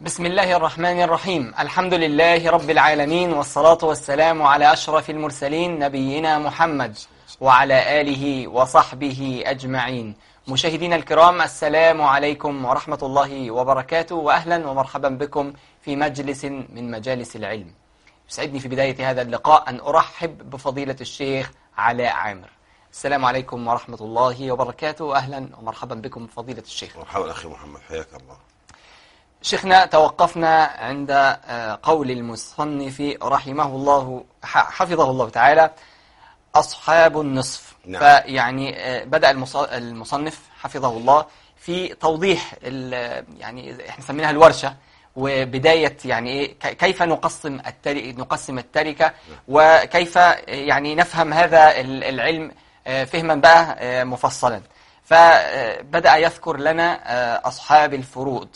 بسم الله الرحمن الرحيم الحمد لله رب العالمين والصلاة والسلام على أشرف المرسلين نبينا محمد وعلى آله وصحبه أجمعين مشاهدينا الكرام السلام عليكم ورحمة الله وبركاته وأهلا ومرحبا بكم في مجلس من مجالس العلم يسعدني في بداية هذا اللقاء أن أرحب بفضيلة الشيخ علاء عامر السلام عليكم ورحمة الله وبركاته أهلا ومرحبا بكم فضيلة الشيخ مرحبا أخي محمد حياك الله شيخنا توقفنا عند آه، قول المصنف رحمه الله ح- حفظه الله تعالى أصحاب النصف نعم. فيعني آه، بدأ المص- المصنف حفظه الله في توضيح ال- يعني احنا سميناها الورشة وبداية يعني إيه ك- كيف نقسم التري نقسم التركة وكيف آه، يعني نفهم هذا ال- العلم آه، فهما بقى آه، مفصلا فبدأ يذكر لنا آه، أصحاب الفروض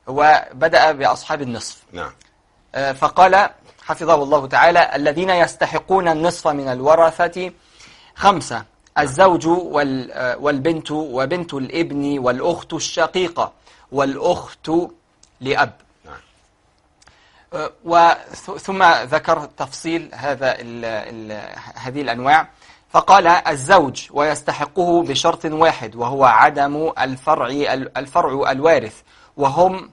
وبدأ بأصحاب النصف نعم آه، فقال حفظه الله تعالى الذين يستحقون النصف من الورثة خمسة الزوج وال- آه، والبنت وبنت الابن والأخت الشقيقة والأخت لأب نعم آه، وث- ثم ذكر تفصيل هذا ال ال هذه الأنواع فقال الزوج ويستحقه بشرط واحد وهو عدم الفرع الفرع الوارث وهم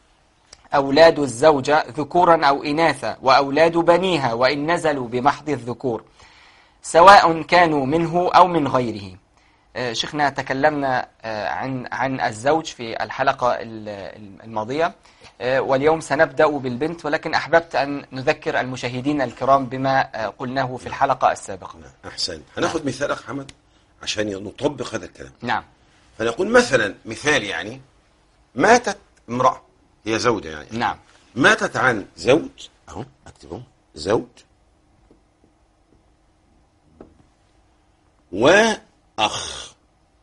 أولاد الزوجة ذكورا أو إناثا وأولاد بنيها وإن نزلوا بمحض الذكور سواء كانوا منه أو من غيره آه، شيخنا تكلمنا آه، عن عن الزوج في الحلقة ال- الماضية آه، واليوم سنبدأ بالبنت ولكن أحببت أن نذكر المشاهدين الكرام بما آه، قلناه في الحلقة السابقة نعم أحسن هناخذ مثال أخ محمد عشان نطبق هذا الكلام نعم فنقول مثلا مثال يعني ماتت امرأة هي زوجة يعني نعم ماتت عن زوج أهو أكتبهم زوج وأخ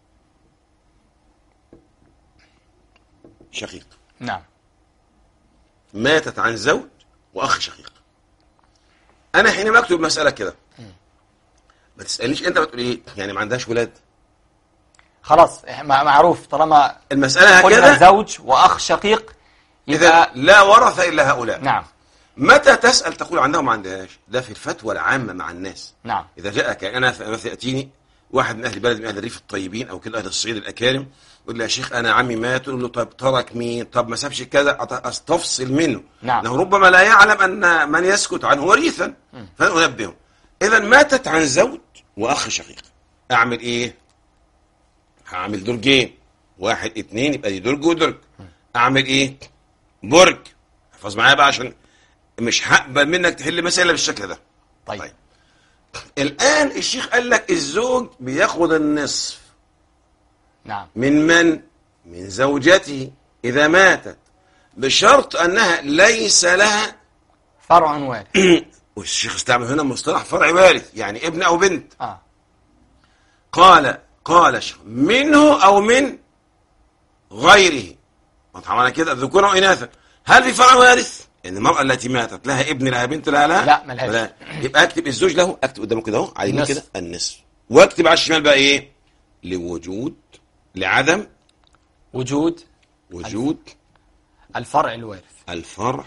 شقيق نعم ماتت عن زوج واخ شقيق انا حينما اكتب مساله كده ما تسالنيش انت بتقول ايه يعني ما عندهاش ولاد خلاص إح- مع- معروف طالما المساله قلنا هكذا زوج وأخ شقيق اذا يبقى لا ورث الا هؤلاء نعم متى تسال تقول عندهم ما عندهاش ده في الفتوى العامه مع الناس نعم اذا جاءك انا مثلا ياتيني واحد من اهل بلد من اهل الريف الطيبين او كده اهل الصعيد الاكارم يقول لي يا شيخ انا عمي مات تقول له طب ترك مين طب ما سابش كذا أت- استفصل منه نعم. انه ربما لا يعلم ان من يسكت عنه وريثا فانبهه اذا ماتت عن زوج واخ شقيق اعمل ايه هعمل درجين واحد اتنين يبقى دي درج ودرج اعمل ايه برج احفظ معايا بقى عشان مش هقبل منك تحل مسألة بالشكل ده طيب, طيب. الآن الشيخ قال لك الزوج بياخد النصف نعم من من؟ من زوجته إذا ماتت بشرط أنها ليس لها فرع وارث والشيخ استعمل هنا مصطلح فرع وارث يعني ابن أو بنت آه. قال قال الشيخ منه أو من غيره طبعا على كده ذكورا وإناثا هل في فرع وارث؟ إن المرأة التي ماتت لها ابن لها بنت لها لها؟ لا، ملهاش. لا. يبقى أكتب الزوج له أكتب قدامه كده أهو على اليمين النصف. كده النصف واكتب على الشمال بقى إيه؟ لوجود لعدم وجود وجود الفرع الوارث الفرع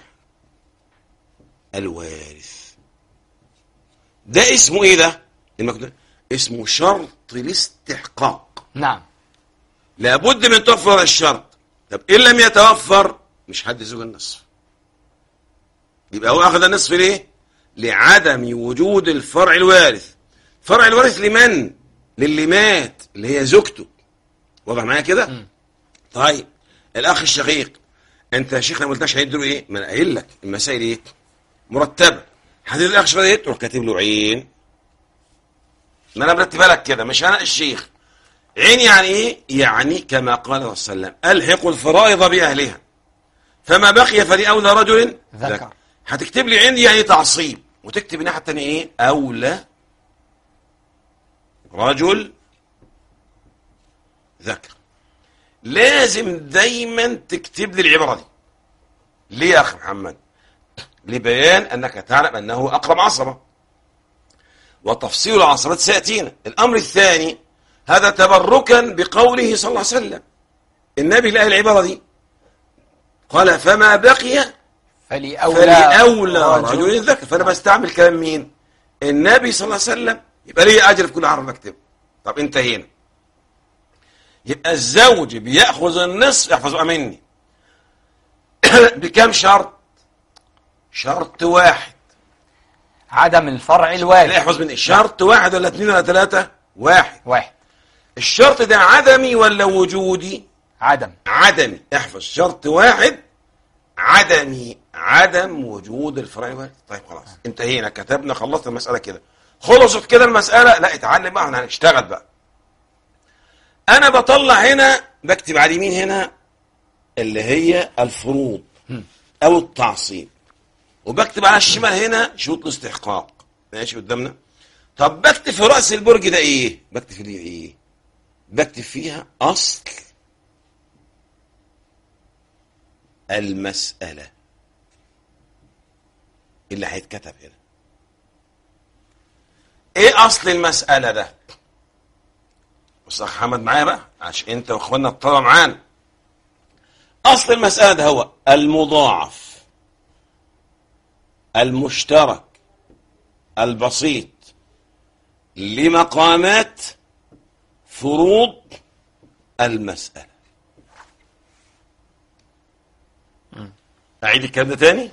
الوارث ده اسمه ايه ده المكتوب اسمه شرط الاستحقاق نعم لابد من توفر هذا الشرط طب ان لم يتوفر مش حد زوج النصف يبقى هو اخذ النصف ليه لعدم وجود الفرع الوارث فرع الوارث لمن للي مات اللي هي زوجته واضح معايا كده طيب الاخ الشقيق انت يا شيخنا ما قلتش هيدوا ايه ما انا قايل لك المسائل ايه مرتبه حدد الاخ الشقيق ايه تروح كاتب له عين ما انا مرتبها لك كده مش انا الشيخ عين يعني ايه يعني كما قال صلى الله عليه وسلم الحقوا الفرائض باهلها فما بقي فلاولى رجل ذكر. هتكتب لي عندي يعني تعصيب وتكتب الناحيه الثانيه ايه اولى رجل ذكر لازم دايما تكتب لي العباره دي ليه يا اخي محمد لبيان انك تعلم انه اقرب عصبه وتفصيل العصبات سياتينا الامر الثاني هذا تبركا بقوله صلى الله عليه وسلم النبي لقى العباره دي قال فما بقي فلأولى فلأولى رجل ذكر فأنا بستعمل كلام مين النبي صلى الله عليه وسلم يبقى ليه أجر في كل حرف بكتبه طب انتهينا يبقى الزوج بيأخذ النصف يحفظها مني بكم شرط شرط واحد عدم الفرع لا الوارد يحفظ مني شرط واحد ولا اثنين ولا ثلاثة واحد واحد الشرط ده عدمي ولا وجودي عدم عدمي احفظ شرط واحد عدمي عدم وجود الفرع الوارد طيب خلاص انتهينا كتبنا خلصنا المسألة كده خلصت كده المسألة لا اتعلم بقى احنا هنشتغل بقى انا بطلع هنا بكتب على اليمين هنا اللي هي الفروض او التعصيب وبكتب على الشمال هنا شروط الاستحقاق ماشي قدامنا طب بكتب في رأس البرج ده ايه بكتب فيه ايه بكتب فيها اصل المسألة اللي هيتكتب هنا ايه اصل المسألة ده بص يا اخ محمد معايا بقى عشان انت واخواننا الطلبة معانا اصل المسألة ده هو المضاعف المشترك البسيط لمقامات فروض المسألة أعيد الكلام ده تاني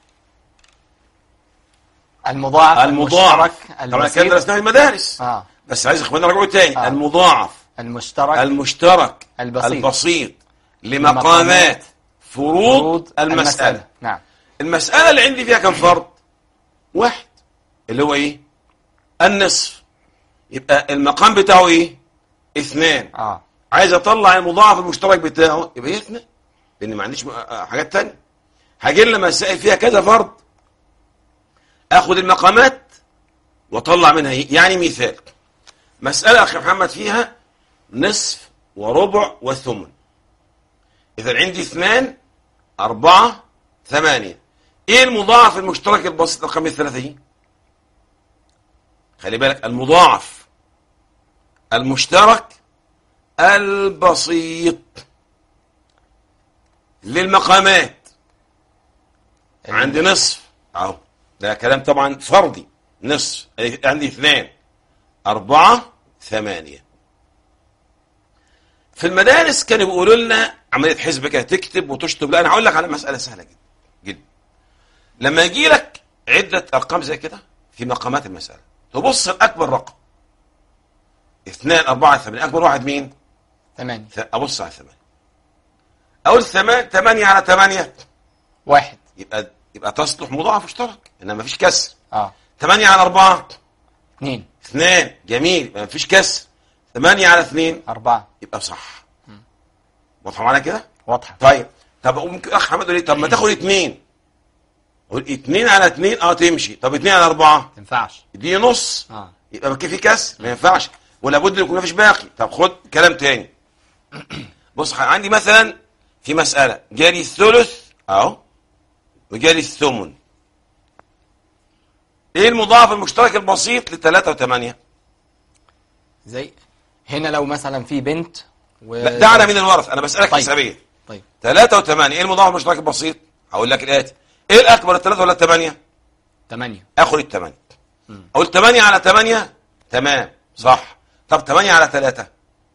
المضاعف المضاعف المشترك طبعا كان البسيط درسناه في المدارس اه بس عايز اخواننا رجعوا تاني آه. المضاعف المشترك المشترك البسيط. البسيط لمقامات لمقامات فروض المسألة نعم المسألة اللي عندي فيها كم فرض واحد اللي هو ايه النصف يبقى المقام بتاعه ايه اثنان اه عايز اطلع المضاعف المشترك بتاعه يبقى هي اثنان لان ما عنديش م- آه، حاجات تانية هاجي لنا مسائل فيها كذا فرض اخد المقامات واطلع منها ايه يعني مثال مسألة اخي محمد فيها نصف وربع وثمن اذا عندي اثنان اربعة ثمانية ايه المضاعف المشترك البسيط رقم الثلاثة دي خلي بالك المضاعف المشترك البسيط للمقامات عندي نصف اهو ده كلام طبعا فردي نصف عندي اثنان أربعة ثمانية في المدارس كانوا بيقولوا لنا عملية حسب كده تكتب وتشطب لا أنا هقول لك على مسألة سهلة جدا جدا لما يجي لك عدة أرقام زي كده في مقامات المسألة تبص لأكبر رقم اثنان أربعة ثمانية أكبر واحد مين؟ ثمانية ث- أبص على ثمانية أقول ثمان ثمانية على ثمانية واحد يبقى يبقى تصلح مضاعف مشترك إنما مفيش كسر اه ثمانية على أربعة اثنين اثنان جميل يبقى مفيش كسر ثمانية على اثنين أربعة يبقى صح واضحة معانا كده؟ واضحة طيب طب ممكن اخ حماد يقول لي طب ما تاخد اثنين اقول اثنين على اثنين اه تمشي طب اثنين على اربعة تنفعش دي نص اه يبقى ما في كسر ما ينفعش ولا بد يكون مفيش باقي طب خد كلام تاني بص عندي مثلا في مسألة جالي الثلث اهو وجالي الثمن ايه المضاعف المشترك البسيط لثلاثة وثمانية زي هنا لو مثلا في بنت و... لا دعنا من الورث انا بسألك طيب. حسابية طيب ثلاثة وثمانية ايه المضاعف المشترك البسيط هقول لك الآتي ايه الأكبر الثلاثة ولا الثمانية ثمانية اخد الثمانية اقول ثمانية على ثمانية تمام صح طب ثمانية على ثلاثة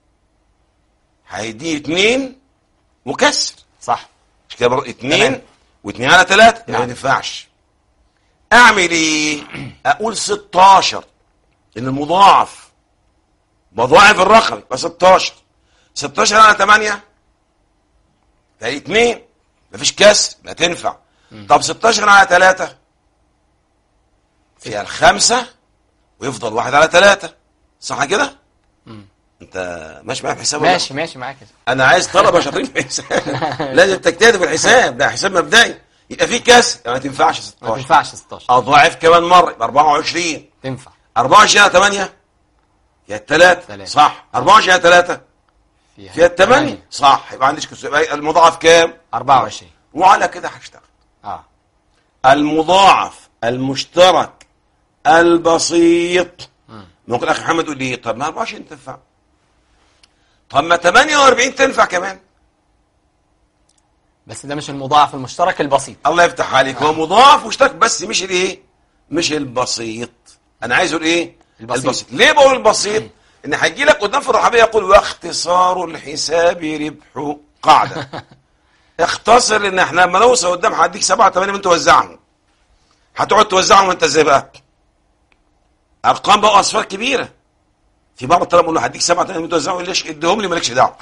هيدي اثنين وكسر صح مش كده برضه اثنين تمام. واثنين على ثلاثة يعني ما نعم. ينفعش اعمل ايه اقول 16 ان المضاعف بضاعف الرقم يبقى 16 16 على 8 ده اثنين مفيش كسر لا تنفع طب 16 على 3 فيها الخمسة ويفضل واحد على ثلاثة صح كده؟ انت ماشي معايا في الحساب ولا لا؟ ماشي ماشي معاك كده انا عايز طلبه شاطرين في الحساب لازم تجتهدوا في الحساب ده حساب مبدئي يبقى في كسر ما تنفعش ما 16 تنفعش 16 اضاعف كمان مره يبقى 24 تنفع 24 على 8 فيها الثلاثة تلاتة. صح 24 على 3 فيها فيها الثمانية صح يبقى عندك كسر يبقى المضاعف كام 24 وعلى كده هشتغل اه المضاعف المشترك البسيط ممكن اخي محمد يقول لي طب ما 24 تنفع طب ما 48 تنفع كمان بس ده مش المضاعف المشترك البسيط الله يفتح عليك هو مضاعف واشترك بس مش الايه مش البسيط انا عايزه الايه البسيط. البسيط ليه بقول البسيط ان هيجي لك قدام في الرحابيه يقول واختصار الحساب ربح قاعده اختصر ان احنا لما نوصل قدام هديك سبعة ثمانية من توزعهم هتقعد توزعهم وانت ازاي بقى ارقام بقى اصفار كبيره في بعض الطلبه يقول له هديك سبعة ثمانية من توزعهم ليش اديهم لي مالكش دعوه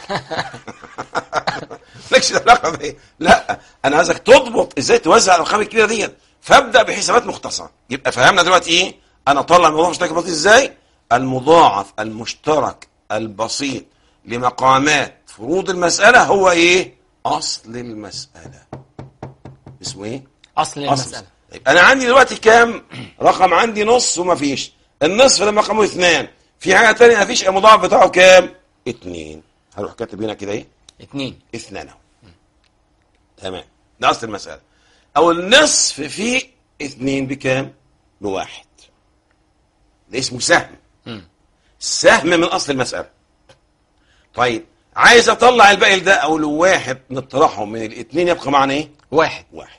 مالكش علاقه بايه لا انا عايزك تضبط ازاي توزع الارقام الكبيره دي فابدا بحسابات مختصره يبقى فهمنا دلوقتي ايه انا اطلع الموضوع مشترك بسيط ازاي المضاعف المشترك البسيط لمقامات فروض المساله هو ايه اصل المساله اسمه ايه اصل المساله طيب انا عندي دلوقتي كام رقم عندي نص وما فيش النصف لما رقمه اثنان في حاجه ثانيه ما فيش المضاعف بتاعه كام اتنين هروح كاتب هنا كده ايه اتنين اثنان اهو تمام ده اصل المساله او النصف في اثنين بكام بواحد ده اسمه سهم مم. سهم من اصل المساله طيب عايز اطلع الباقي ده او لو واحد نطرحه من الاثنين يبقى معنا ايه واحد واحد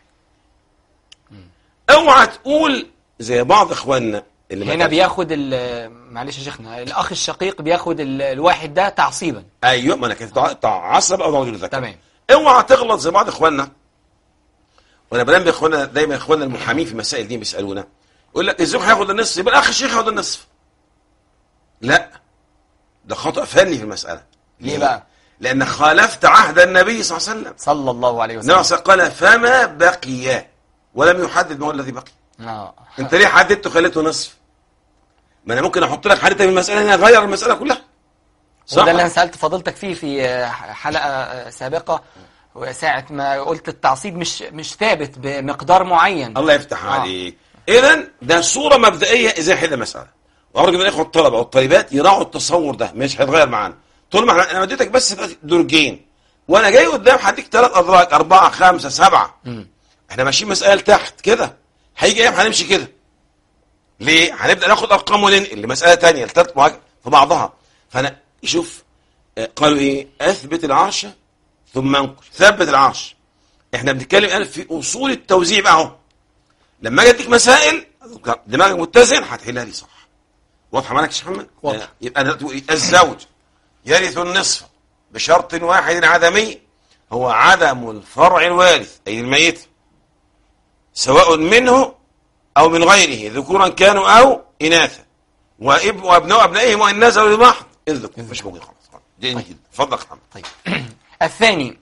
اوعى تقول زي بعض اخواننا اللي ما هنا تعرفش- بياخد ال- معلش يا شيخنا الاخ الشقيق بياخد ال- الواحد ده تعصيبا ايوه ما انا كنت تعصب او رجل ذكر تمام اوعى تغلط زي بعض اخواننا وانا بنام باخواننا دايما اخواننا المحامين في المسائل دي بيسالونا يقول لك الزوج هياخد النصف يبقى الاخ الشيخ هياخد النصف لا ده خطا فني في المساله ليه بقى؟ لان خالفت عهد النبي صلى الله عليه وسلم صلى الله عليه النبي وسلم صلى الله عليه وسلم قال فما بقي ولم يحدد ما هو الذي بقي اه انت ليه حددته خليته نصف ما انا ممكن احط لك حديث من المساله هنا اغير المساله كلها وده اللي انا سالت فضيلتك فيه في آه، حلقه آه، سابقه ساعه ما قلت التعصيب مش مش ثابت بمقدار معين الله يفتح آه. عليك اذا ده صوره مبدئيه ازاي حل المساله وارجو من الاخوه الطلبه والطالبات يراعوا التصور ده مش هيتغير معانا طول ما احنا انا اديتك بس درجين وانا جاي قدام هديك ثلاث ادراج اربعه خمسه سبعه مم. احنا ماشيين مسائل تحت كده هيجي ايام هنمشي كده ليه هنبدا ناخد ارقام وننقل لمساله ثانيه لثلاث مواجهه في بعضها فانا شوف آه، قالوا ايه اثبت العرش ثم انقل ثبت العرش احنا بنتكلم الان في اصول التوزيع بقى اهو لما اجي اديك مسائل دماغك متزن هتحلها لي صح واضحه معاك يا شيخ محمد واضحة. آه، يبقى أنا تقول إيه؟ الزوج يرث النصف بشرط واحد عدمي هو عدم الفرع الوارث اي الميت سواء منه او من غيره ذكورا كانوا او اناثا واب وابناء ابنائهم وان نزلوا لمحض الذكور مش موجود خلاص جيد جدا اتفضل يا محمد طيب الثاني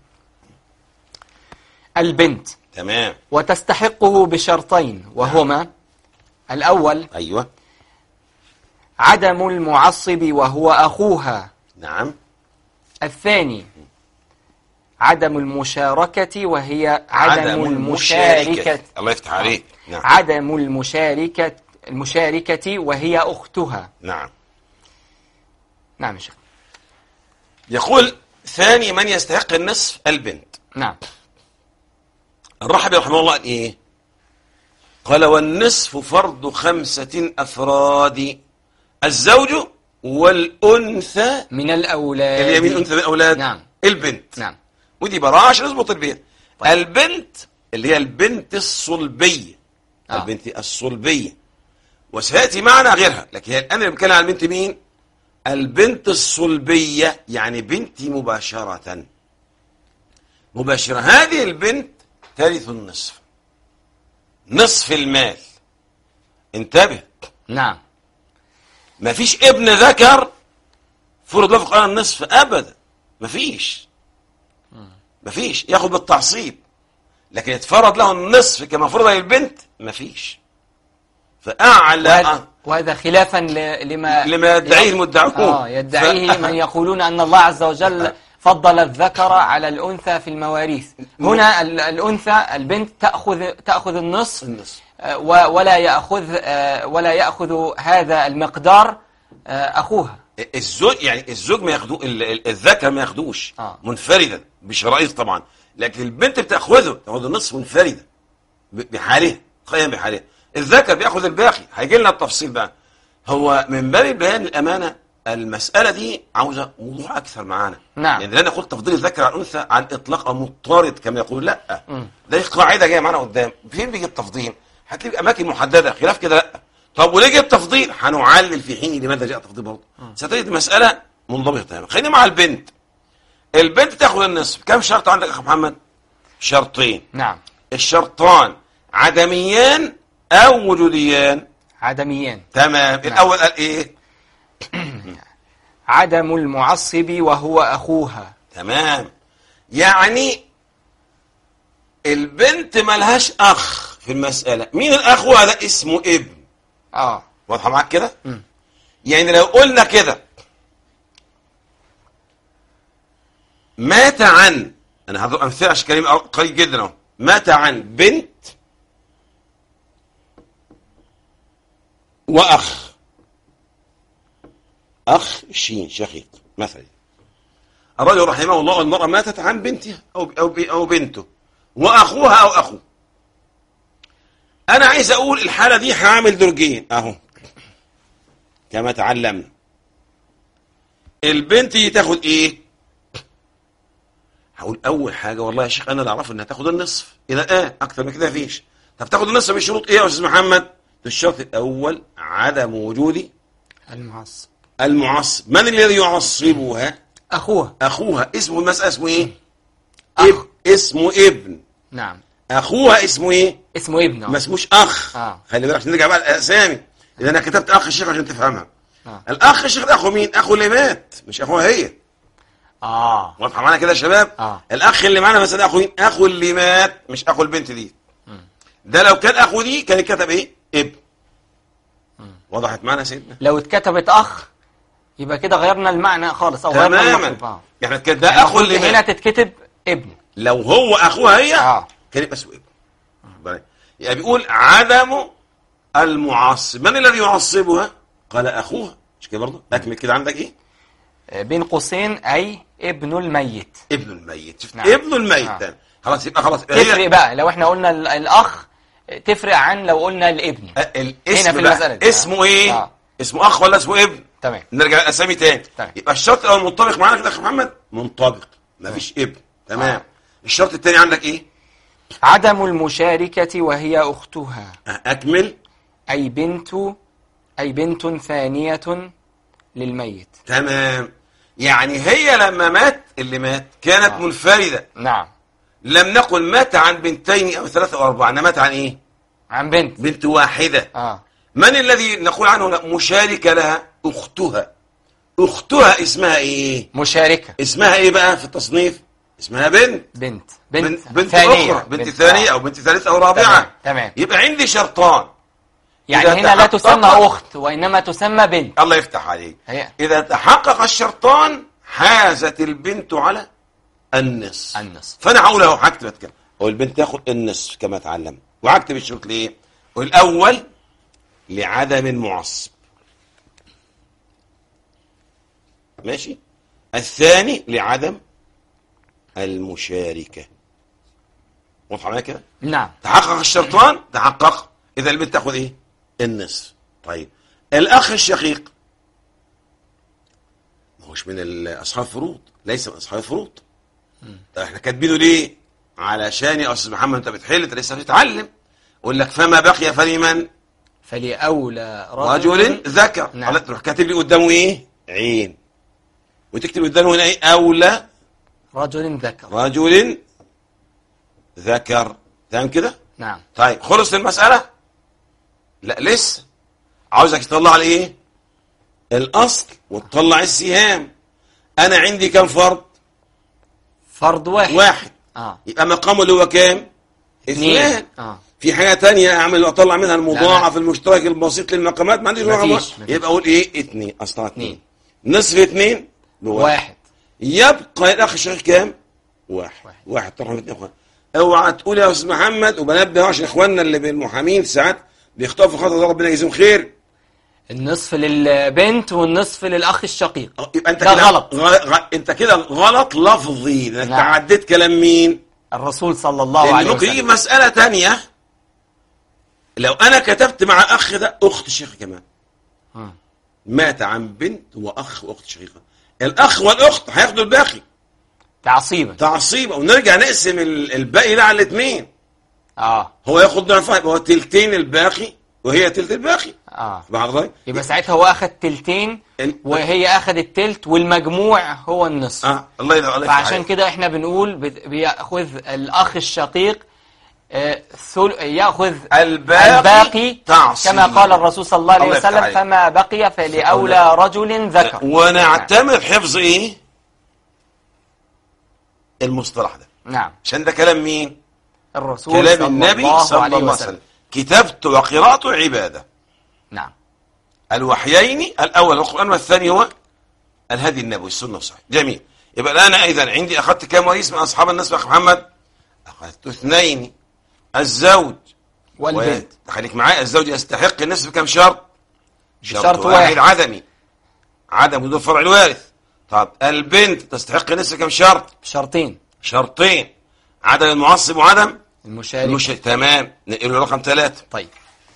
البنت تمام وتستحقه بشرطين وهما الأول ايوه عدم المعصب وهو أخوها نعم الثاني عدم المشاركة وهي عدم, المشاركة الله يفتح عليك نعم عدم المشاركة المشاركة وهي أختها نعم نعم يا شيخ يقول ثاني من يستحق النصف البنت نعم الرحبي رحمه الله قال ايه قال والنصف فرض خمسة أفراد الزوج والأنثى من الأولاد اليمين أنثى من الأولاد نعم. البنت نعم ودي براءة عشان نظبط البيت طيب. البنت اللي هي البنت الصلبية آه. البنت الصلبية وسيأتي معنا غيرها لكن هي الآن اللي بنتكلم عن البنت مين البنت الصلبية يعني بنتي مباشرة مباشرة هذه البنت ترث النصف نصف المال انتبه نعم ما فيش ابن ذكر فرض له في القرآن النصف أبدا ما فيش ما فيش ياخد بالتعصيب لكن يتفرض له النصف كما فرض للبنت ما فيش فأعلى وهذا, وهذا خلافا ل- لما لما يدعيه المدعون. آه يدعيه ف- من يقولون أن الله عز وجل فضل الذكر على الأنثى في المواريث هنا ال- الأنثى البنت تأخذ تأخذ النصف النصف آه، و- ولا يأخذ آه، ولا يأخذ هذا المقدار آه، أخوها الزوج يعني الزوج ما ياخدوه ال- ال- الذكر ما ياخدوش آه. منفردا بشرائط طبعا لكن البنت بتاخذه تاخذ النصف منفردا ب- بحالها قيم بحالها الذكر بياخذ الباقي هيجي لنا التفصيل بقى هو من باب بيان الامانه المسألة دي عاوزة وضوح أكثر معانا نعم. يعني لا نقول تفضيل الذكر على الأنثى على الإطلاق أو مضطرد كما يقول لا مم. ده قاعدة جاية معانا قدام فين بيجي التفضيل هتلاقي أماكن محددة خلاف كده لا طب وليه جه التفضيل هنعلل في حين لماذا جاء التفضيل برضه ستجد المسألة منضبطة تماما خلينا مع البنت البنت تاخد النصف كم شرط عندك يا أخ محمد شرطين نعم الشرطان عدميان أو وجوديان عدميان تمام الأول قال إيه عدم المعصب وهو أخوها تمام يعني البنت ملهاش اخ في المسألة مين الاخ هذا اسمه ابن آه واضحة معاك كده مم. يعني لو قلنا كده مات عن انا هضرب امثله عشان كلام قليل جدا اهو مات عن بنت واخ اخ شين شقيق مثلا الرجل رحمه الله المرأة ماتت عن بنتها أو أو أو بنته وأخوها أو أخوه أنا عايز أقول الحالة دي هعمل درجين أهو كما تعلمنا البنت دي تاخد إيه؟ هقول أول حاجة والله يا شيخ أنا اللي أعرفه إنها تاخد النصف إذا آه أكتر من كده مفيش طب تاخد النصف بشروط إيه يا أستاذ محمد؟ الشرط الأول عدم وجود المعصب المعصب من الذي يعصبها؟ أخوها اخوها اسمه المسألة اسمه ايه أخ. اب اسمه ابن نعم اخوها اسمه ايه اسمه ابنه ما اسموش اخ آه. خلي بالك عشان نرجع بقى الاسامي اذا انا كتبت اخ الشيخ عشان تفهمها آه. الاخ الشيخ ده اخو مين اخو اللي مات مش اخوها هي آه واضحه معانا كده يا شباب آه. الاخ اللي معانا مثلا اخو مين اخو اللي مات مش اخو البنت دي ده لو كان اخو دي كان كتب ايه ابن وضحت معانا يا سيدنا لو اتكتبت أخ يبقى كده غيرنا المعنى خالص أو غيرنا المفهوم. تماما آه. يعني كان ده يعني اخو اللي المفروض مات هنا تتكتب ابن لو هو اخوها هي آه. كان يبقى اسمه ابن يعني بيقول عدم المعصب من الذي يعصبها قال اخوها مش كده برضه اكمل كده عندك ايه آه، بين قوسين أي ابن الميت ابن الميت شفت نعم. ابن الميت آه. ده خلاص يبقى خلاص يبقى تفرق بقى لو احنا قلنا ال- الأخ تفرق عن لو قلنا الابن آه، الاسم في بقى المسألة دي. اسمه ايه آه. اسمه اخ ولا اسمه ابن تمام نرجع الاسامي تاني تمام. يبقى الشرط الاول منطبق معانا كده يا اخ محمد منطبق مفيش ابن تمام آه. الشرط الثاني عندك ايه عدم المشاركة وهي أختها آه، اكمل أي بنت أي بنت ثانية للميت تمام يعني هي لما مات اللي مات كانت آه. منفردة نعم لم نقل مات عن بنتين او ثلاثة او اربعة انما مات عن ايه عن بنت بنت واحدة آه من الذي نقول عنه لا مشاركة لها اختها اختها اسمها ايه مشاركة اسمها ايه بقى في التصنيف اسمها بنت بنت بنت, بنت, بنت ثانية اخرى بنت, ثانية آه. او بنت ثالثة او رابعة تمام تمام يبقى عندي شرطان يعني إذا هنا لا تحقق- تسمى أخت وإنما تسمى بنت الله يفتح عليك هي اذا تحقق الشرطان حازت البنت على النصف النصف فانا هقول اهو هكتب اتكلم والبنت تاخد النصف كما تعلم وهكتب الشروط ليه والاول لعدم المعصب ماشي الثاني لعدم المشاركة واضحة معايا كده نعم تحقق الشرطان تحقق اذا البنت تاخد ايه النصف طيب الاخ الشقيق ما هوش من ال- اصحاب الفروض ليس من اصحاب الفروض طيب احنا كاتبينه ليه علشان يا استاذ محمد انت بتحل انت لسه بتتعلم اقول لك فما بقي فلمن فلأولى رجل ذكر نعم. نعم. تروح كاتب لي قدامه ايه عين وتكتب قدامه هنا ايه اولى رجل ذكر رجل ذكر تمام كده نعم طيب خلص المسألة لا لسه عاوزك تطلع لي ايه الاصل وتطلع السهام انا عندي كم فرد فرد واحد واحد اه يبقى مقامه اللي هو كام اثنان اه في حاجة تانية اعمل واطلع منها المضاعف المشترك البسيط للمقامات ما عنديش مفيش، رقم مفيش. يبقى اقول ايه اتنين اصلا اتنين اتنين. نصف اتنين بواحد واحد يبقى الاخ الشقيق كام واحد واحد. واحد طرح من اتنين اخوان اوعى تقول يا استاذ محمد وبنبه عشان اخواننا اللي بالمحامين ساعات بيخطئوا في الخطأ ده ربنا يجزيهم خير النصف للبنت والنصف للأخ الشقيق أه، يبقى انت ده كده غلط. غ... غ... انت كده غلط لفظي لانك نعم. تعديت كلام مين الرسول صلى الله لان عليه ممكن يجي وسلم مسألة تانية لو انا كتبت مع اخ ده اخت الشيخ كمان مم. مات عن بنت واخ واخت شقيقه الاخ والاخت هياخدوا الباقي تعصيبا تعصيبا ونرجع نقسم ال- الباقي ده على الاثنين اه هو ياخد ضعفها يبقى هو تلتين الباقي وهي تلت الباقي اه بعد ذلك يبقى ساعتها هو اخد تلتين ال- وهي اخدت تلت والمجموع هو النصف اه الله يدعو عليك فعشان كده احنا بنقول بت- بياخذ الاخ الشقيق آه، ثل- ياخذ الباقي الباقي تعصيبا. كما قال الرسول صلى الله عليه الله يفتح وسلم عليك. فما بقي فلأولى رجل ذكر ونعتمد حفظ ايه المصطلح ده نعم عشان ده كلام مين الرسول كلام صلى النبي الله صلى عليه الله عليه وسلم وسلم كتابته وقراءته عبادة نعم الوحيين الأول القرآن والثاني هو الهدي النبوي السنة الصحيح جميل يبقى الآن أيضا عندي أخذت كم رئيس من أصحاب الناس أخ محمد أخذت اثنين الزوج والبنت و- خليك معايا الزوج يستحق النصف كم شرط بشرط واحد. عدمي عدم وجود فرع الوارث طب البنت تستحق النصف كم شرط بشرطين شرطين عدم المعصب وعدم المشارك المش... تمام نقل له رقم ثلاثة طيب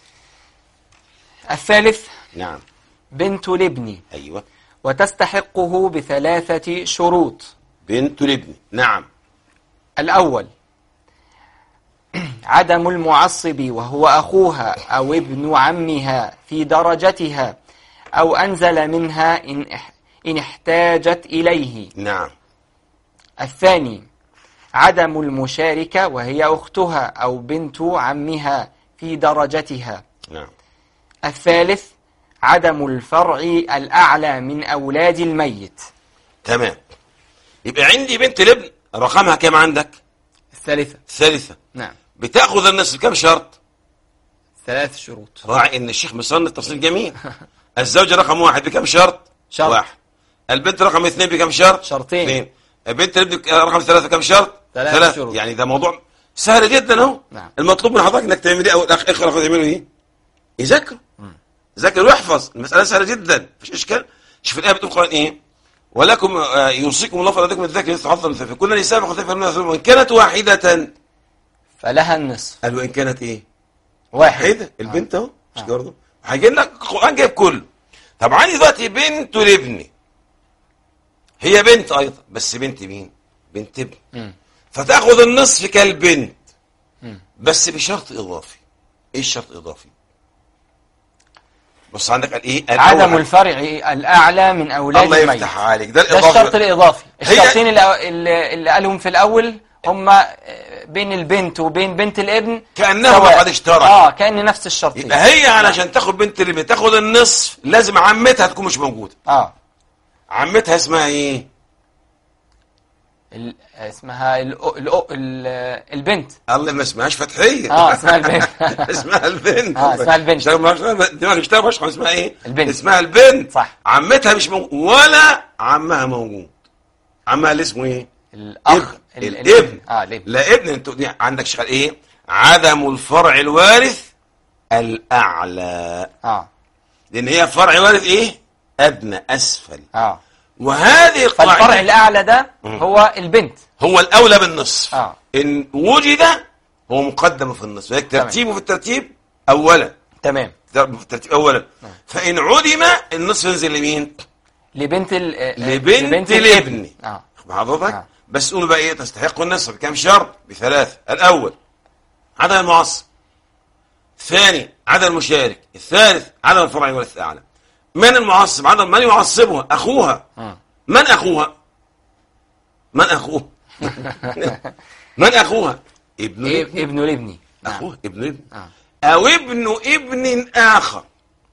الثالث نعم بنت لابني أيوة وتستحقه بثلاثة شروط بنت لابني نعم الأول عدم المعصب وهو أخوها أو ابن عمها في درجتها أو أنزل منها إن, إح إن احتاجت إليه نعم الثاني عدم المشاركة وهي أختها أو بنت عمها في درجتها نعم الثالث عدم الفرع الأعلى من أولاد الميت تمام يبقى عندي بنت الابن رقمها كم عندك الثالثة ثالثة نعم بتاخذ النصف كم شرط ثلاث شروط راعي ان الشيخ مصنف تفصيل جميل الزوجة رقم واحد بكم شرط شرط. واحد البنت رقم اثنين بكم شرط شرطين. اثنين البنت الابن رقم ثلاثة كم شرط ثلاث شروط. يعني ده موضوع سهل جدا اهو نعم. المطلوب من حضرتك انك تعمل ايه او الاخ اخوة الاخوة يعملوا ايه يذاكروا ذاكر واحفظ المسألة سهلة جدا مفيش اشكال شوف الآية بتقول القرآن ايه ولكم آه، يوصيكم الله فلديكم الذكر مثل حظ الأنثيين كل نساء فخذ من وإن كانت واحدة فلها النصف قال وإن كانت ايه واحد واحدة البنت اهو مش برضه هيجيب لك القرآن جايب كله طب عندي دلوقتي بنت لابني هي بنت أيضا بس بنت مين بنت ابن مم. فتاخذ النصف كالبنت مم. بس بشرط إضافي ايه الشرط الإضافي بص عندك قال ايه عدم الأول- الفرع الأعلى من أولاد الله الميت يفتح عليك ده ده الإضافي الشرط الإضافي هي- الشرطين اللي, اللي اللي قالهم في الأول هما آه، بين البنت وبين بنت الابن كأنهما سواء. قد اشتركا. اه كأن نفس الشرطين يبقى هي علشان تاخد بنت اللي تاخد النصف لازم عمتها تكون مش موجودة اه عمتها اسمها ايه ال- اسمها ال ال ال البنت الله ما اسمهاش فتحية اه اسمها البنت اسمها البنت آه، اسمها البنت. اشتغل ما- دماغك اشتغل مش اسمها ايه البنت. اسمها البنت صح. عمتها مش موجود ولا عمها موجود عمها اللي اسمه ايه الأخ ابن. ال- الابن اه الابن لا ابن انت دي عندك شغال ايه عدم الفرع الوارث الاعلى اه لان هي فرع وارث ايه ادنى اسفل اه وهذه فالفرع القاعده الأعلى ده هو البنت هو الاولى بالنصف آه. ان وجد هو مقدم في النصف لذلك تمام. ترتيبه في الترتيب اولا تمام ترتيبه في الترتيب اولا فان عدم النصف ينزل لمين لبنت ال آه، لبنت الابن اه خد حضرتك آه. بس قولوا بقى ايه تستحق النصف بكام شرط بثلاثه الاول عدم المعصب الثاني عدم المشارك الثالث عدم الفرع الوارث الاعلى من المعصب عدم من يعصبها اخوها مم. من اخوها من اخوها من اخوها ابن إيه ابن ابن الابن نعم. اخوه ابن ابن آه. او ابن ابن اخر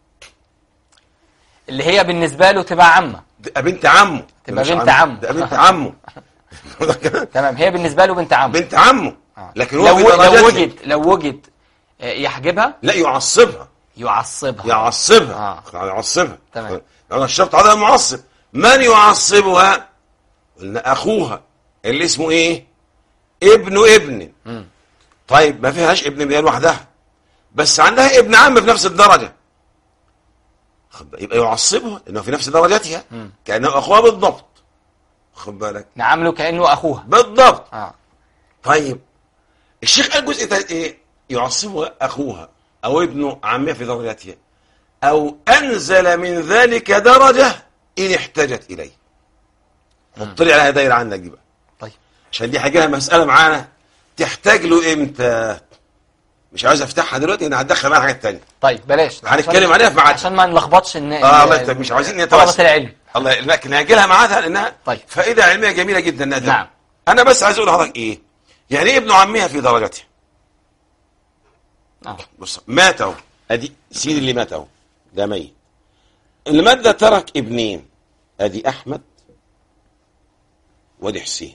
اللي هي بالنسبة له تبقى عمة تبقى بنت عمه تبقى مش بنت عم- عمه. تبقى بنت عمه تمام هي بالنسبة له بنت عمة بنت عمه آه. لكن هو لو في لو درجته. وجد لو وجد آه، يحجبها لا يعصبها يعصبها يعصبها آه. يعصبها تمام. يعني الشرط عدم المعصب من يعصبها قلنا اخوها اللي اسمه ايه ابن ابن مم. طيب ما فيهاش ابن ابن لوحدها بس عندها ابن عم في نفس الدرجه خد بالك، يبقى يعصبها لانه في نفس درجتها مم. كانه اخوها بالضبط خد بالك نعامله كأنه أخوها بالضبط اه طيب الشيخ قال جزء تالت ايه يعصبها اخوها او ابن عمها في درجتها أو أنزل من ذلك درجة إن احتجت إليه حط لي عليها دايرة عندك دي بقى طيب عشان دي حاجة مسألة معانا تحتاج له إمتى مش عايز أفتحها دلوقتي أنا هتدخل معاها حاجات تانية طيب بلاش هنتكلم عشان- عليها في ميعادها. عشان ما نلخبطش الناس اه الله يكتب مش عايزين طلبة نتوسع العلم الله لكن هاجي لها ميعادها لانها طيب. فائده علميه جميله جدا انها نعم. انا بس عايز اقول لحضرتك ايه يعني ايه ابن عمها في درجته آه. بص مات اهو ادي سيدي اللي مات اهو ده ميت اللي مات ده ترك ابنين ادي احمد وادي حسين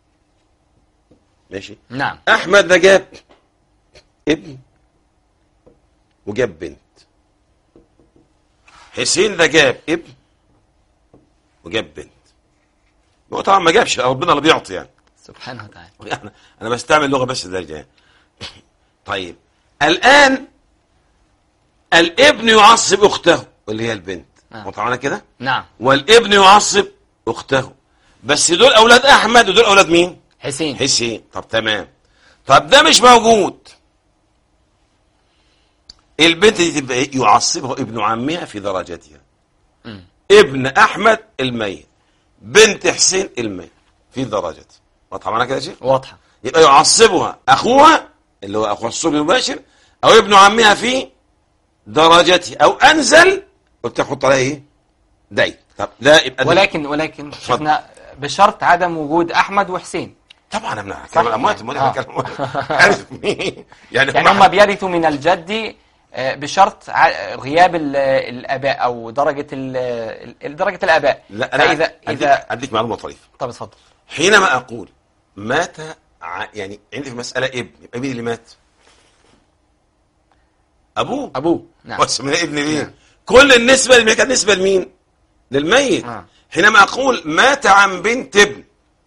ماشي نعم احمد ده جاب ابن وجاب بنت حسين ده جاب ابن وجاب بنت هو طبعا ما جابش ربنا اللي بيعطي يعني سبحانه وتعالى انا انا بستعمل لغه بس ده يعني طيب الان الابن يعصب اخته اللي هي البنت آه. وطبعا كده نعم والابن يعصب اخته بس دول اولاد احمد ودول اولاد مين حسين حسين طب تمام طب ده مش موجود البنت دي تبقى ايه يعصبها ابن عمها في درجتها مم. ابن احمد الميت بنت حسين الميت في درجته واضحه معانا كده يا شيخ واضحة يبقى يعصبها اخوها اللي هو اخوها الصبي المباشر او ابن عمها في درجته او انزل قلت حط عليها ايه داي طب ده يبقى ده- ولكن ولكن شفنا بشرط عدم وجود احمد وحسين طبعا انا صح. بتكلم الاموات امال آه. بتكلم عارف مين؟ يعني يعني هم بيرثوا من الجد آه، بشرط ع- غياب ال- الاباء او درجه ال- ال- درجه الاباء لا انا فاذا أديك, اذا اديك معلومه طريفه طب اتفضل حينما اقول مات ع... يعني عندي في مساله ابن يبقى مين اللي مات؟ ابوه ابوه نعم بس من ابن ليه؟ نعم. كل النسبه اللي كانت نسبه لمين؟ للميت آه. حينما اقول مات عن بنت ابن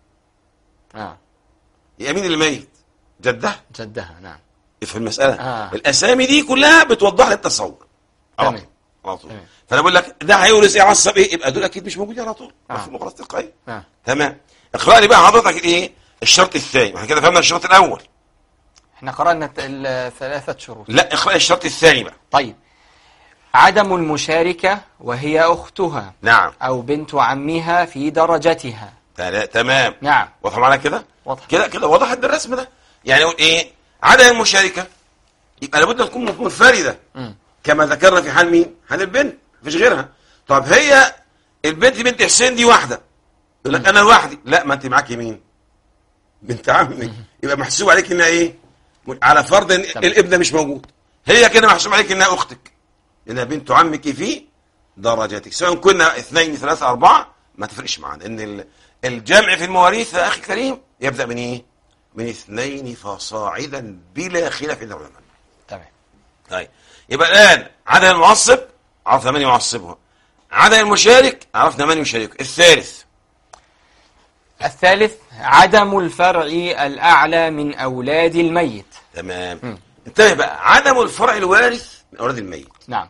آه. يبقى مين اللي ميت؟ جدها جدها نعم في المساله آه. الاسامي دي كلها بتوضح لي التصور على تمام. طول على طول تمام. فانا بقول لك ده هيورث يعصب ايه؟ يبقى دول اكيد مش موجودين على طول آه. في المقراص التلقائيه آه. تمام اقرا لي بقى حضرتك الايه الشرط الثاني واحنا كده فهمنا الشرط الاول احنا قرانا الثلاثه شروط لا اقرا الشرط الثاني بقى طيب عدم المشاركه وهي اختها نعم او بنت عمها في درجتها تلا- تمام نعم واضح معانا كده واضح كده كده وضحت بالرسم ده يعني اقول ايه عدم المشاركه يبقى لابد ان تكون منفرده مم. كما ذكرنا في حال مين حال البنت مفيش غيرها طب هي البنت بنت حسين دي واحده يقول لك انا لوحدي لا ما انت معاكي مين بنت عمك يبقى محسوب عليك انها ايه على فرض ان تمام. الابن مش موجود هي كده محسوب عليك انها اختك انها بنت عمك في درجتك سواء كنا اثنين ثلاثة أربعة ما تفرقش معانا ان ال- الجمع في المواريث يا اخي الكريم يبدأ من ايه من اثنين فصاعدا بلا خلاف عند العلماء تمام طيب يبقى الآن عدد المعصب عرفنا من يعصبها عدد المشارك عرفنا من يشارك الثالث الثالث عدم الفرع الأعلى من أولاد الميت تمام انتبه بقى عدم الفرع الوارث من أولاد الميت نعم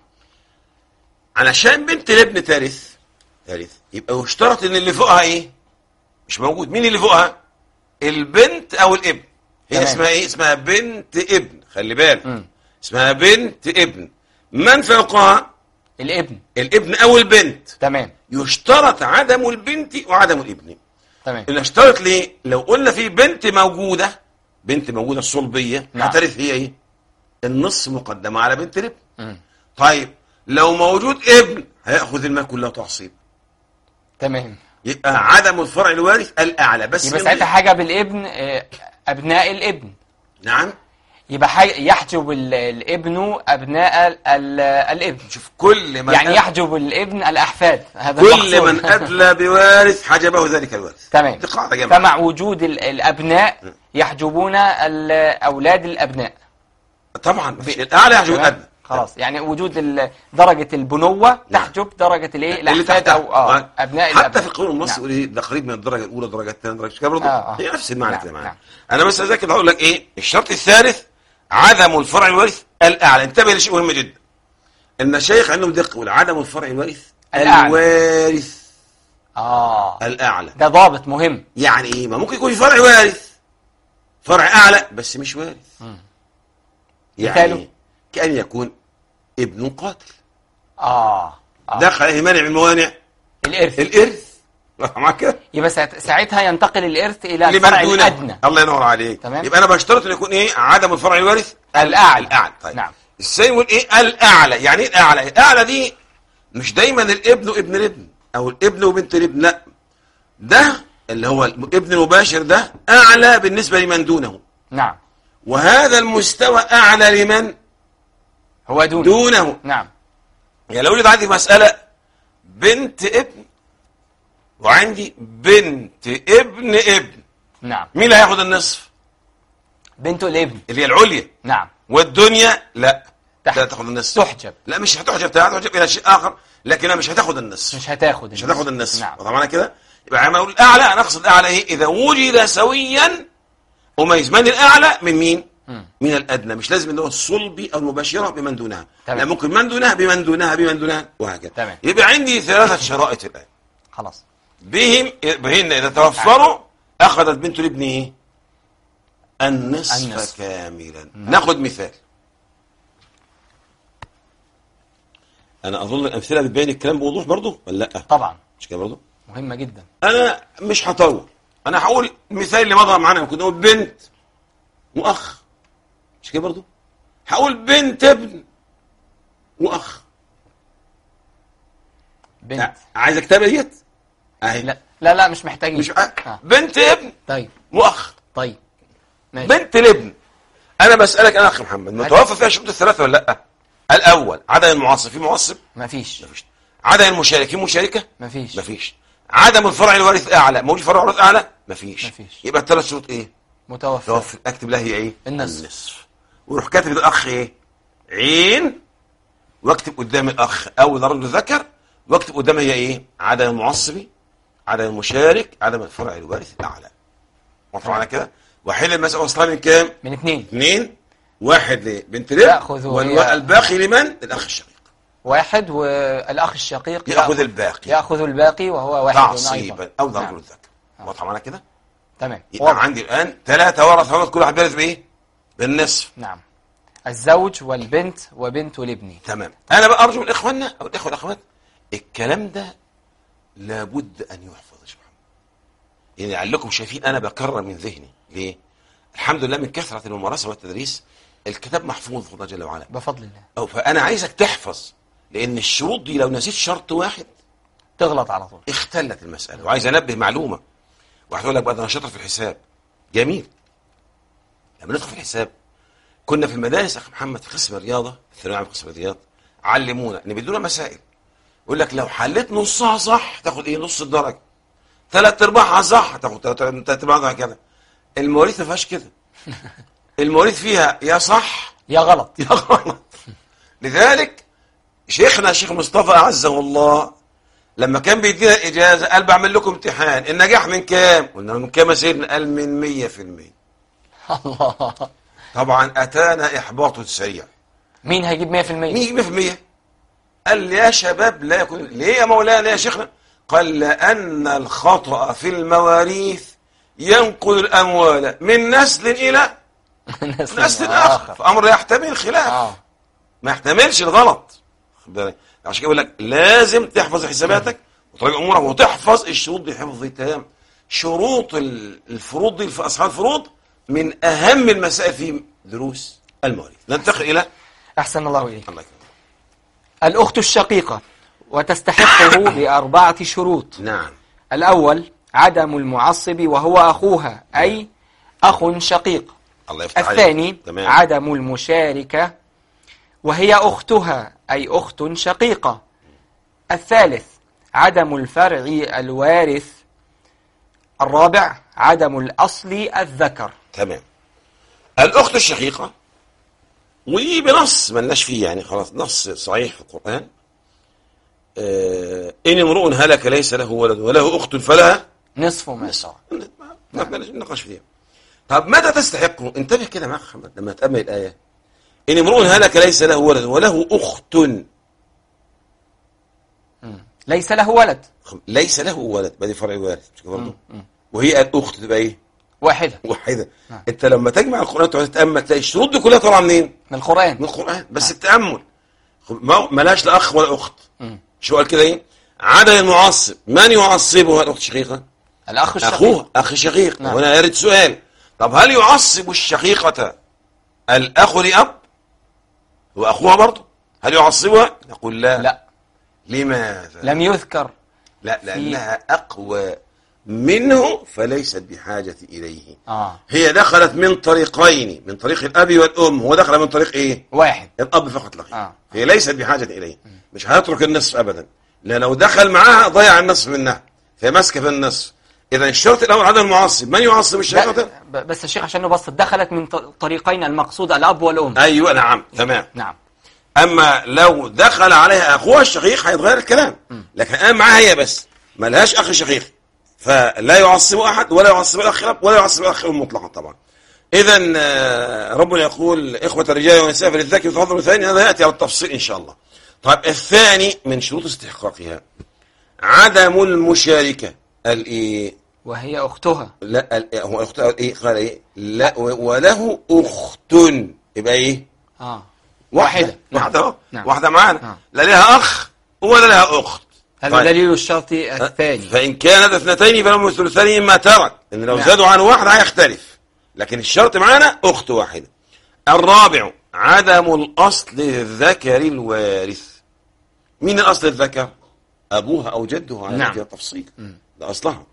علشان بنت الابن ترث ترث يبقى يشترط ان اللي فوقها ايه مش موجود مين اللي فوقها البنت او الابن هي تمام. اسمها ايه اسمها بنت ابن خلي بالك مم. اسمها بنت ابن من فوقها الابن الابن او البنت تمام يشترط عدم البنت وعدم الابن تمام اللي اشترط ليه لو قلنا في بنت موجودة بنت موجودة صلبية نعم. هترث هي ايه النص مقدمة على بنت الابن مم. طيب لو موجود ابن هياخذ المال كله تعصيب تمام يبقى عدم الفرع الوارث الاعلى بس يبقى من- ساعتها حاجة بالابن آه، أبناء الابن نعم يبقى حاجة يحجب ال- الابن أبناء ال- ال- الابن شوف كل من يعني أد- يحجب الابن الأحفاد هذا كل المقصود. من ادلى بوارث حجبه ذلك الوارث تمام دي قاعده جماعه فمع وجود ال- الأبناء يحجبون ال- أولاد الأبناء طبعا مفيش الاعلى يحجب تمام؟ الادنى خلاص يعني وجود ال- درجة البنوة تحجب درجة الايه اللي الأحفاد تحتها. أو آه آه. أبناء حتى الأبناء في القانون المصري نعم. يقول ايه ده قريب من الدرجه الاولى الدرجه الثانيه الدرجه الثالثه برضه آه، آه. هي نفس المعنى نعم، كده معانا نعم. انا بس اذاكر هقول لك ايه الشرط الثالث عدم الفرع الوارث الاعلى انتبه لشيء مهم جدا المشايخ عندهم دقه والعدم الفرع الوارث الأعلى. الوارث آه الاعلى ده ضابط مهم يعني ايه ما ممكن يكون في فرع وارث فرع اعلى بس مش وارث يعني مثاله؟ إيه؟ كأن يكون ابن قاتل اه, آه. دخل عليه مانع من الموانع الارث الارث معاك كده يبقى ساعت- ساعتها ينتقل الارث الى الفرع لمن دونه الادنى الله ينور عليك تمام. يبقى انا بشترط ان يكون ايه عدم الفرع الوارث الأعلى. الاعلى طيب نعم. ازاي نقول ايه الاعلى يعني ايه الاعلى الاعلى دي مش دايما الابن وابن الابن او الابن وبنت الابن لا ده اللي هو الابن المباشر ده اعلى بالنسبه لمن دونه نعم وهذا المستوى اعلى لمن هو دون دونه نعم يعني لو ولد عندي مساله بنت ابن وعندي بنت ابن ابن نعم مين اللي هياخد النصف بنت الابن اللي هي العليا نعم والدنيا لا تحت. لا تاخد النصف تحجب لا مش هتحجب تحجب الى شيء اخر لكنها مش هتاخد النصف مش هتاخد مش هتاخد النصف نعم طبعا كده يبقى عم اقول الاعلى انا اقصد اعلى ايه اذا وجد سويا اميز من الاعلى من مين مم. من الادنى مش لازم ان هو الصلبي او المباشره بمن دونها تمام. لا ممكن من دونها بمن دونها بمن دونها وهكذا تمام. يبقى عندي ثلاثه شرائط الان خلاص بهم بهن اذا توفروا اخذت بنت الابن ايه النصف, النصف. كاملا ناخذ مثال انا اظن الامثله بتبين الكلام بوضوح برضه ولا لا طبعا مش كده برضه مهمة جدا انا مش هطول انا هقول المثال اللي مضى معانا كنا نقول بنت واخ مش كده برضه هقول بنت ابن واخ بنت عايز اكتبها ديت اهي لا لا لا مش محتاجين مش آه. بنت ابن طيب واخ طيب ماشي بنت الابن انا بسالك انا اخ محمد متوفى فيها شروط الثلاثه ولا لا الاول عدم المعصب في معصب مفيش مفيش عدم المشارك في مشاركه مفيش مفيش عدم الفرع الوارث اعلى موجود فرع الوارث اعلى مفيش مفيش. يبقى الثلاث شروط ايه متوفى توفي اكتب لها هي ايه النصف. النصف وروح كاتب الاخ ايه عين واكتب قدام الاخ اول رجل ذكر واكتب قدامها هي ايه عدم المعصبي عدم المشارك عدم الفرع الوارث الاعلى واضح معنا كده وحل المسألة وصلها من كام من اثنين اثنين واحد لبنت الابن يأخذ وهي- والباقي لمن الاخ الشقيق واحد والاخ الشقيق ياخذ الباقي ياخذ الباقي وهو واحد تعصيبا أيضا. او ضرب نعم. الذكر واضح معنا كده تمام يبقى واضح. عندي الان ثلاثه ورث كل واحد بيرث بايه بالنصف نعم الزوج والبنت وبنت الابن تمام انا بقى ارجو من اخواننا او الاخوه والاخوات الكلام ده لابد ان يحفظ يا شيخ محمد يعني لعلكم شايفين انا بكرر من ذهني ليه الحمد لله من كثره الممارسه والتدريس الكتاب محفوظ الله جل وعلا بفضل الله أو فانا عايزك تحفظ لان الشروط دي لو نسيت شرط واحد تغلط على طول اختلت المساله وعايز انبه معلومه واحد يقول لك بقى ده انا شاطر في الحساب جميل لما ندخل في الحساب كنا في المدارس يا اخي محمد في قسم الرياضه في الثانويه العامه في قسم الرياض علمونا ان بيدونا مسائل يقول لك لو حليت نصها صح تاخد ايه نص الدرجه ثلاث ارباعها صح تاخد ثلاث ارباعها كده المواريث ما فيهاش كده المواريث فيها يا صح يا غلط يا غلط لذلك شيخنا الشيخ مصطفى اعزه الله لما كان بيدينا اجازه قال بعمل لكم امتحان النجاح من كام؟ قلنا له من كام يا سيدنا؟ قال من 100% الله طبعا اتانا احباط سريع مين هيجيب 100% مين يجيب 100% قال لي يا شباب لا يكون ليه يا مولانا يا شيخنا قال لان الخطا في المواريث ينقل الاموال من نسل الى نسل اخر فامر يحتمل خلاف اه ما يحتملش الغلط خد بالك عشان كده بقول لك لازم تحفظ حساباتك وتراجع امورك وتحفظ الشروط دي حفظ تام شروط ال- الفروض دي في اصحاب الفروض من اهم المسائل في دروس المواريث ننتقل الى احسن الله اليك الله يكرمك الاخت الشقيقه وتستحقه باربعه شروط نعم الاول عدم المعصب وهو اخوها اي اخ شقيق الله يفتح عليك. الثاني تمام عدم المشاركة وهي أختها أي أخت شقيقة الثالث عدم الفرع الوارث الرابع عدم الأصل الذكر تمام الاخت الشقيقه ودي بنص ملناش فيه يعني خلاص نص صحيح في القران آه ان امرؤ هلك ليس له ولد وله اخت فلها نصف ما صار ما ما بلاش نقاش فيها طب متى تستحقه انتبه كده معاك محمد لما تأمل الآية إن امرؤ هلك ليس له ولد وله أخت ليس له ولد ليس له ولد بدي فرع وارث مش كده برضه وهي الأخت تبقى إيه واحدة واحدة أنت لما تجمع القرآن تقعد تتأمل تلاقي الشروط دي كلها طالعة منين من القرآن من القرآن بس التأمل ما- ملاش لا اخ ولا اخت مم. شو قال كده ايه عدم المعصب من يعصبها الاخت الشقيقه الأخ الشقيق اخوه اخ شقيق نعم. هنا يرد سؤال طب هل يعصب الشقيقه الاخ لاب واخوها برضه هل يعصبها نقول لا لا لماذا لم يذكر لا لانها اقوى منه فليست بحاجه اليه آه هي دخلت من طريقين من طريق الاب والام هو دخل من طريق ايه واحد الاب فقط لا غير آه. هي ليست بحاجه اليه مش هيترك النصف ابدا لان لو دخل معاها ضيع النصف منها فهي ماسكه في النصف اذا الشرط الاول عدم المعصب من يعصب الشيخه ب- ب- بس الشيخ عشان نبسط دخلت من ط- طريقين المقصود الأب والأم ايوه نعم تمام نعم اما لو دخل عليها اخوها الشقيق هيتغير الكلام لكن الان معاها هي بس ما لهاش اخ شقيق فلا يعصب احد ولا يعصب الاخ الاب ولا يعصب الاخ الام مطلقا طبعا اذا آه، ربنا يقول اخوه الرجال والنساء فللذكر تفضل الثاني هذا ياتي على التفصيل ان شاء الله طيب الثاني من شروط استحقاقها عدم المشاركه الايه وهي أختها لا ال- هو الاخت ايه قال ايه لا و- وله اخت يبقى ايه آه واحدة واحدة. نعم. واحدة اهو نعم. واحدة معانا نعم. لا لها أخ ولا لها أخت هذا طيب. دليل الشرط الثاني فإن كانت اثنتين فلهم الثلثان مما ترك إن لو نعم. زادوا عن واحد هيختلف لكن الشرط معانا أخت واحدة الرابع عدم الأصل الذكر الوارث مين الأصل الذكر أبوها أو جدها على نعم. وجه التفصيل ده أصلها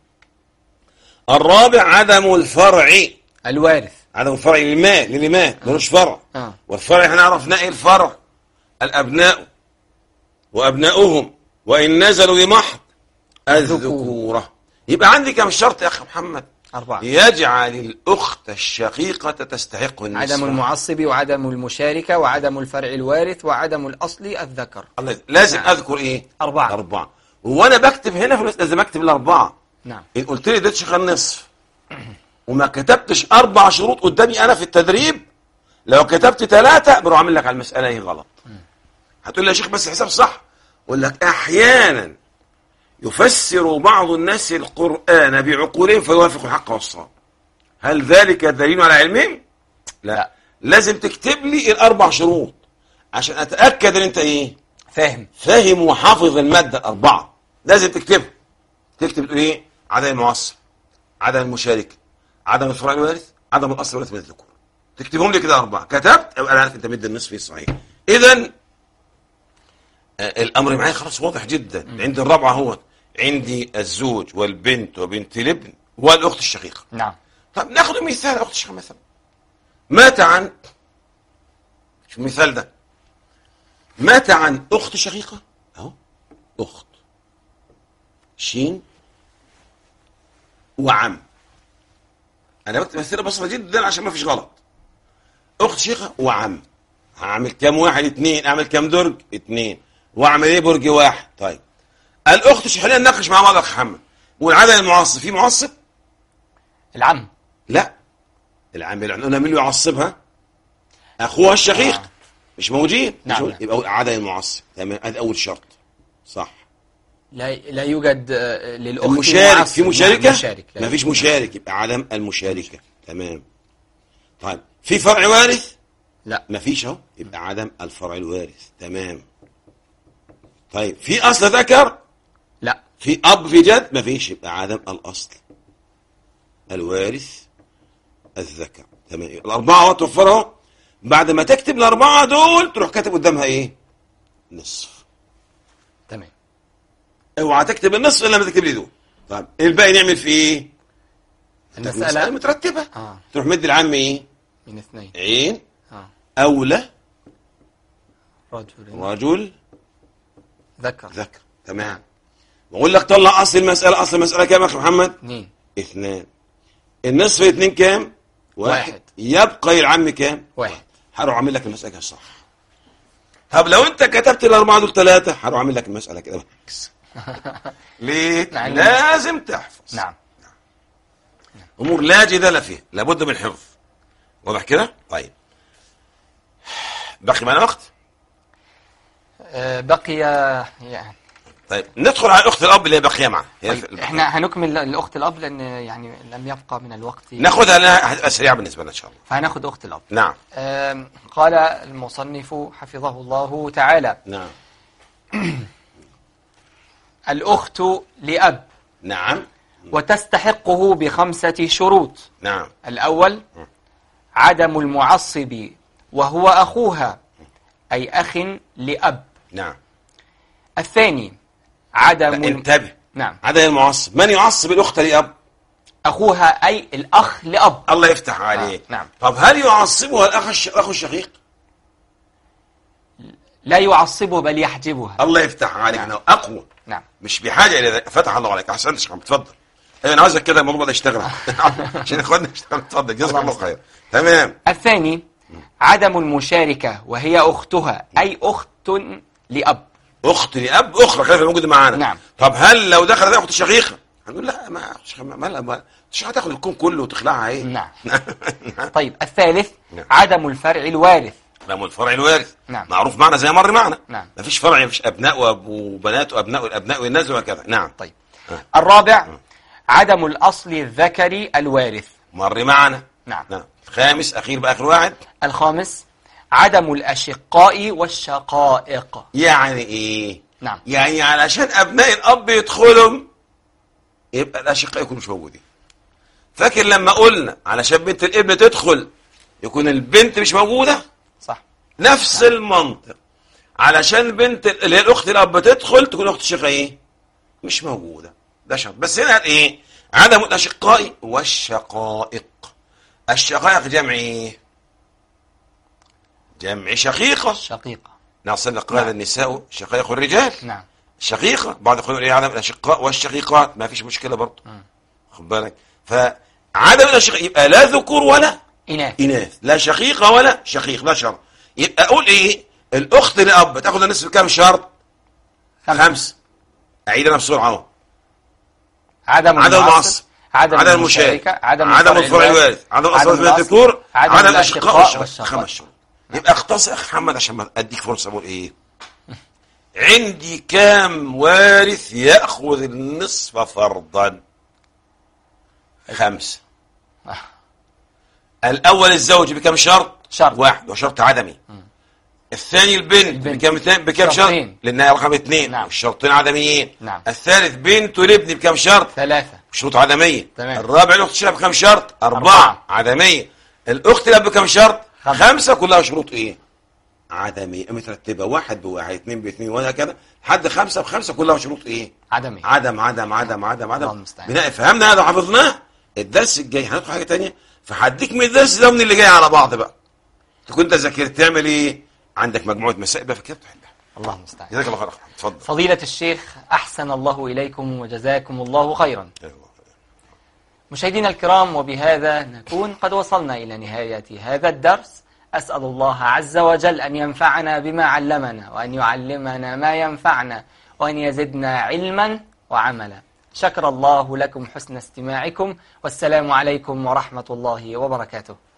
الرابع عدم الفرع الوارث عدم الفرع للمال للي مات ملوش فرع آه. والفرع احنا عرفنا ايه الفرع الابناء وابناؤهم وان نزلوا لمحض الذكوره يبقى عندي كم شرط يا اخي محمد أربعة يجعل الاخت الشقيقه تستحق النصف عدم المعصب وعدم المشاركة وعدم الفرع الوارث وعدم الأصل الذكر الله لازم اذكر ايه أربعة. اربعه وانا بكتب هنا في المسألة لازم اكتب الاربعه نعم إن قلت لي اديت شيخ النصف وما كتبتش اربع شروط قدامي انا في التدريب لو كتبت ثلاثه بروح اعمل لك على المساله دي غلط هتقول لي يا شيخ بس حساب صح اقول لك احيانا يفسر بعض الناس القران بعقولهم فيوافق الحق والصواب هل ذلك دليل على علمهم لا. لا. لازم تكتب لي الاربع شروط عشان اتاكد ان انت ايه فاهم فاهم وحافظ الماده الاربعه لازم تكتبها تكتب تقول ايه عدم المعصب عدم المشاركه عدم الفرع الوارث عدم الاصل والوارث من الذكور تكتبهم لي كده اربعه كتبت ابقى انا عارف انت مد النصف صحيح اذا الامر معايا خلاص واضح جدا عندي الرابعه هو عندي الزوج والبنت وبنت الابن والاخت الشقيقه نعم طب ناخذ مثال اخت الشقيقه مثلا مات عن شو المثال ده مات عن اخت شقيقه اهو اخت شين وعم انا بكتب مسيره بسيطه جدا عشان ما فيش غلط اخت شقيقه وعم هعمل كام واحد اتنين اعمل كام درج اتنين واعمل ايه برج واحد طيب الاخت مش خلينا نناقش مع بعض يا اخ محمد والعدد المعصب في معصب العم لا العامل قلنا مين اللي يعصبها اخوها الشقيق آه. مش موجود نعم، مش موجود. نعم. يبقى عدم المعصب تمام هذا اول شرط صح لا لا يوجد آه، للأخت المشارك معصب. في نعم، مشاركه مشارك لا ما فيش يوجد. مشارك يبقى عدم المشاركه تمام طيب في فرع وارث لا ما فيش اهو يبقى عدم الفرع الوارث تمام طيب في اصل ذكر لا في اب في جد ما فيش يبقى عدم الاصل الوارث الذكر تمام الاربعه وتوفرهم بعد ما تكتب الاربعه دول تروح كاتب قدامها ايه نصف تمام اوعى تكتب النصف الا لما تكتب لي دول طيب الباقي نعمل فيه ايه المسألة المسألة مترتبة آه تروح مد العم ايه من اثنين عين آه أولى رجل رجل ذكر ذكر تمام بقول لك طلع أصل المسألة أصل المسألة كام يا أخي محمد اثنين اثنان النصف اتنين كام واحد, واحد. يبقى العم كام واحد هروح اعمل لك المسألة صح طب لو انت كتبت الاربعه دول ثلاثه هروح اعمل لك المسألة كده بالعكس ليه نعم. لازم تحفظ نعم امور لا جدال فيها لابد من الحفظ واضح كده طيب بقي معنا وقت آه، بقي يعني طيب ندخل على اخت الاب اللي هي باقيه معنا هي طيب في- احنا هنكمل الاخت الاب لان يعني لم يبقى من الوقت ناخدها لها هتبقى سريعه بالنسبه لنا ان شاء الله فهناخد اخت الاب نعم آم، قال المصنف حفظه الله تعالى نعم الأخت لأب نعم وتستحقه بخمسة شروط نعم الأول عدم المعصب وهو أخوها أي أخ لأب نعم الثاني عدم لا الم... انتبه نعم عدم المعصب من يعصب الاخت لاب أخوها أي الأخ لأب الله يفتح عليك آه، نعم. طب هل يعصبها الاخ الش... الاخ الشقيق لا يعصبه بل يحجبها الله يفتح عليك نعم. انه اقوى نعم مش بحاجه الى ذلك. فتح الله عليك احسنت يا شيخ محمد. اتفضل ايوه انا عاوزك كده الموضوع ده يشتغل عشان اخواننا يشتغل اتفضل جزاك اللهم الله خير تمام الثاني عدم المشاركة وهي أختها أي أخت لأب اخت لاب اخرى خلينا موجوده معانا نعم. طب هل لو دخلت اخت شقيقه هنقول لا ما أخت شقيقة، ما لا ما مش هتاخد الكون كله وتخلعها ايه نعم. طيب الثالث نعم. عدم الفرع الوارث نعم الفرع الوارث نعم. معروف معنا زي ما مر معنا نعم. ما فيش فرع مفيش ابناء وأب- وبنات وابناء والابناء والناس وهكذا نعم طيب الرابع عدم الأصل الذكري الوارث مر معنا نعم نعم الخامس اخير باخر واحد الخامس عدم الأشقاء والشقائق يعني ايه نعم يعني علشان ابناء الاب يدخلهم يبقى الاشقاء يكونوا مش موجودين فاكر لما قلنا علشان بنت الابن تدخل يكون البنت مش موجوده صح نفس المنطق علشان بنت اللي هي الاخت الاب تدخل تكون اخت الشقيقه ايه مش موجوده ده شرط بس هنا قال ايه عدم الاشقاء والشقائق الشقائق جمع ايه جمع شقيقه شقيقة نعم قال النساء شقائق الرجال نعم شقيقة بعض يقولون ايه عدم الأشقاء والشقيقات ما فيش مشكلة برضه خد بالك فعدم الأشقاء يبقى لا ذكور ولا إناث إناث لا شقيقة ولا شقيق لا شرط يبقى أقول إيه الأخت لأب تاخد النصف كام شرط خمسة. خمس أعيد أنا بسرعة أهو عدم عدم المعصب المعصب عدم, عدم المشاركة المشاركة عدم, عدم الفرع الوارث عدم عدم الأصل من الأصل، الذكور عدم عدم الأشقاء الأشقاء والشقاء والشقاء. خمس شروط يبقى اختص يا أخ محمد عشان ما أديك فرصة أقول إيه عندي كام وارث يأخذ النصف فرضا خمسة آه. الأول الزوج بكم شرط شرط. واحد وشرط عدمي الثاني البنت, البنت. بكم اثنين بكم شرط شرطين. لأنها رقم اثنين نعم. والشرطين عدميين نعم. الثالث بنت الابن بكم شرط ثلاثة شروط عدمية تمام. الرابع الأخت الشاب بكم شرط أربعة, أربعة. عدمية الأخت الأب بكم شرط خمسة. خمسة كلها شروط إيه عدمية مترتبة واحد بواحد اثنين باثنين وهكذا لحد خمسة بخمسة كلها شروط إيه عدمي عدم عدم عدم عدم الله عدم المستعان. بناء فهمنا هذا وحفظناه الدرس الجاي هندخل حاجة تانية فهديك من الدرس ده ومن اللي جاي على بعض بقى تكون انت ذاكرت تعمل ايه عندك مجموعة مسائل بقى فكرة تحلها الله المستعان جزاك الله خير اتفضل فضيلة الشيخ أحسن الله إليكم وجزاكم الله خيرا مشاهدينا الكرام وبهذا نكون قد وصلنا إلى نهاية هذا الدرس أسأل الله عز وجل أن ينفعنا بما علمنا وأن يعلمنا ما ينفعنا وأن يزدنا علما وعملا شكر الله لكم حسن استماعكم والسلام عليكم ورحمة الله وبركاته